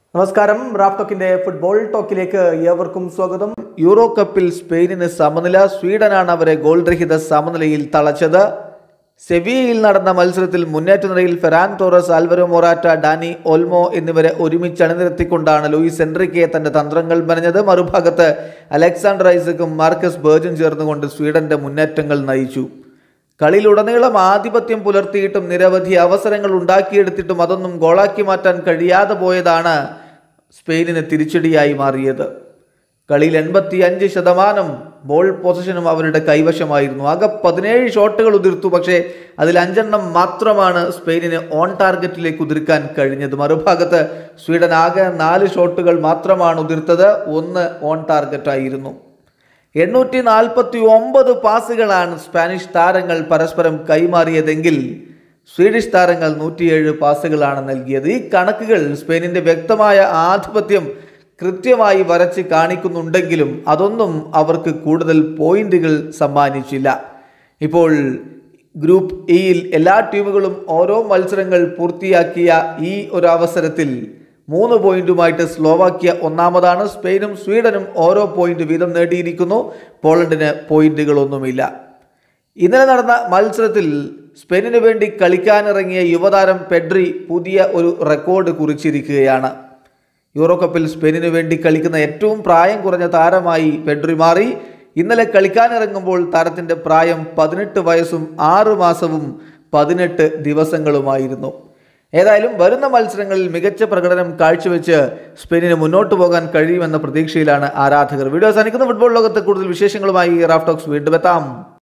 നമസ്കാരം Raf ടോക്കിന്റെ football ടോക്കിലേക്ക് ഏവർക്കും സ്വാഗതം യൂറോ കപ്പിൽ സ്പെയിനിന് സമനില സ്വീഡനാണ് അവരെ ഗോൾ രഹിത സമനിലയിൽ തളച്ചത് സെവിയയിൽ നടന്ന മത്സരത്തിൽ മുന്നേറ്റ നിരയിൽ Ferran Torres Alvaro Morata Dani Olmo എന്നിവരെ ഒരുമിച്ച് അണിനിരത്തിക്കൊണ്ടാണ് ലൂയിസ് എൻറിക്കെ തന്റെ തന്ത്രങ്ങൾ മെനഞ്ഞത് മറുഭാഗത്ത് അലക്സാണ്ടർ ഐസക്കും മാർക്കസ് ബേർജും ചേർന്നുകൊണ്ട് സ്വീഡന്റെ മുന്നേറ്റങ്ങൾ നയിച്ചു കളിയിലുടനീളം ആധിപത്യം പുലർത്തിയിട്ടും നിരവധി അവസരങ്ങൾ ഉണ്ടാക്കിയെടുത്തിട്ടും അതൊന്നും ഗോളാക്കി മാറ്റാൻ കഴിയാതെ പോയതാണ് സ്പെയിനിന് തിരിച്ചടിയായി മാറിയത് കളിയിൽ എൺപത്തി അഞ്ച് ശതമാനം ബോൾ പൊസിഷനും അവരുടെ കൈവശമായിരുന്നു ആകെ പതിനേഴ് ഷോട്ടുകൾ ഉതിർത്തു പക്ഷേ അതിൽ അഞ്ചെണ്ണം മാത്രമാണ് സ്പെയിനിന് ഓൺ ടാർഗറ്റിലേക്ക് ഉതിർക്കാൻ കഴിഞ്ഞത് മറുഭാഗത്ത് സ്വീഡൻ ആകെ നാല് ഷോട്ടുകൾ മാത്രമാണ് ഉതിർത്തത് ഒന്ന് ഓൺ ടാർഗറ്റായിരുന്നു എണ്ണൂറ്റി നാൽപ്പത്തി ഒമ്പത് പാസുകളാണ് സ്പാനിഷ് താരങ്ങൾ പരസ്പരം കൈമാറിയതെങ്കിൽ സ്വീഡിഷ് താരങ്ങൾ നൂറ്റിയേഴ് പാസുകളാണ് നൽകിയത് ഈ കണക്കുകൾ സ്പെയിനിന്റെ വ്യക്തമായ ആധിപത്യം കൃത്യമായി വരച്ച് കാണിക്കുന്നുണ്ടെങ്കിലും അതൊന്നും അവർക്ക് കൂടുതൽ പോയിന്റുകൾ സമ്മാനിച്ചില്ല ഇപ്പോൾ ഗ്രൂപ്പ് ഇയിൽ എല്ലാ ടീമുകളും ഓരോ മത്സരങ്ങൾ പൂർത്തിയാക്കിയ ഈ ഒരു അവസരത്തിൽ മൂന്ന് പോയിന്റുമായിട്ട് സ്ലോവാക്യ ഒന്നാമതാണ് സ്പെയിനും സ്വീഡനും ഓരോ പോയിന്റ് വീതം നേടിയിരിക്കുന്നു പോളണ്ടിന് പോയിന്റുകളൊന്നുമില്ല ഇന്നലെ നടന്ന മത്സരത്തിൽ സ്പെയിനിന് വേണ്ടി കളിക്കാനിറങ്ങിയ യുവതാരം പെഡ്രി പുതിയ ഒരു റെക്കോർഡ് കുറിച്ചിരിക്കുകയാണ് യൂറോ കപ്പിൽ സ്പെയിനിന് വേണ്ടി കളിക്കുന്ന ഏറ്റവും പ്രായം കുറഞ്ഞ താരമായി പെഡ്രി മാറി ഇന്നലെ കളിക്കാനിറങ്ങുമ്പോൾ താരത്തിൻ്റെ പ്രായം പതിനെട്ട് വയസ്സും ആറ് മാസവും പതിനെട്ട് ദിവസങ്ങളുമായിരുന്നു ഏതായാലും വരുന്ന മത്സരങ്ങളിൽ മികച്ച പ്രകടനം കാഴ്ചവെച്ച് സ്പെയിനിന് മുന്നോട്ട് പോകാൻ കഴിയുമെന്ന പ്രതീക്ഷയിലാണ് ആരാധകർ വീഡിയോ അവസാനിക്കുന്ന ഫുട്ബോൾ ലോകത്തെ കൂടുതൽ വിശേഷങ്ങളുമായി റാഫ്റ്റോക്സ് വീണ്ടും എത്താം